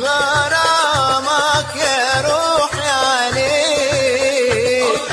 غرامك يا روحي عليك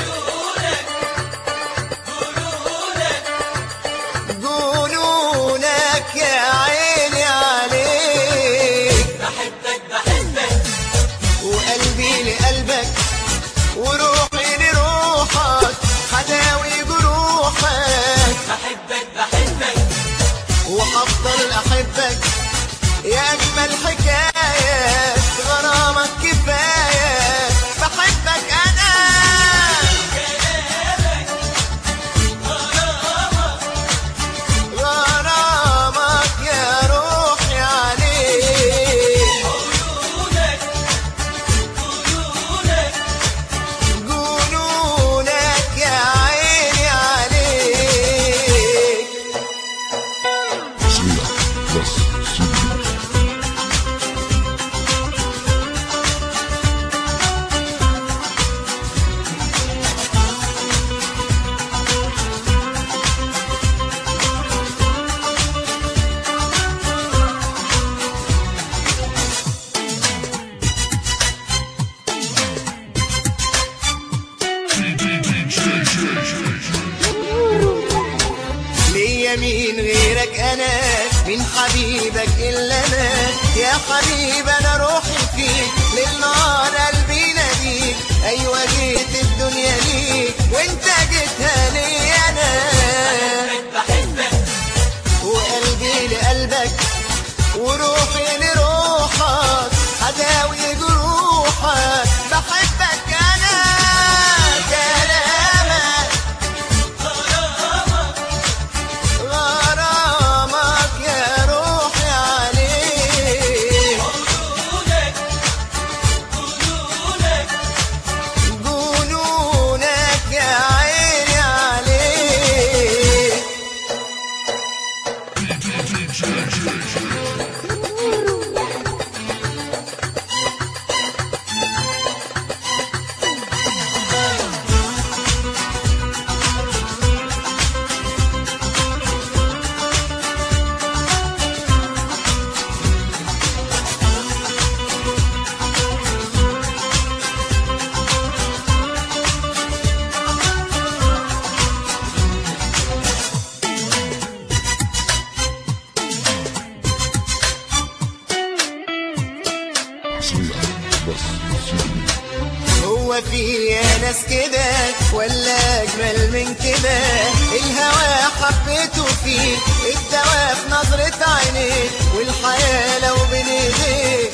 جنونك يا عيني عليك بحبك بحبك وقلبي لقلبك وروحي لروحك حداوي جروحك بحبك بحبك وهفضل احبك يا اجمل حكايه غرامك كفايه بحبك انا غرامك يا روحي عليك عيونك عيونك جنونك يا عيني عليك Sweet plus super. ليا مين غيرك انا من حبيبك الا انا يا حبيب انا روحي فيك للنار قلبي ناديك ايوه جيت الدنيا ليك وانت جيتها لي انا بحبك وقلبي لقلبك وروحي لروحك هداوي جروحك بحبك انا كلامك غرامك يا روحي عليك عيونك عيونك جنونك يا عيني عليك Sweet plus super. هو في يا ناس كده ولا اجمل من كده الهوى حبيته فيك الدواء في نظرة عينيك والحياة لو بين ايديك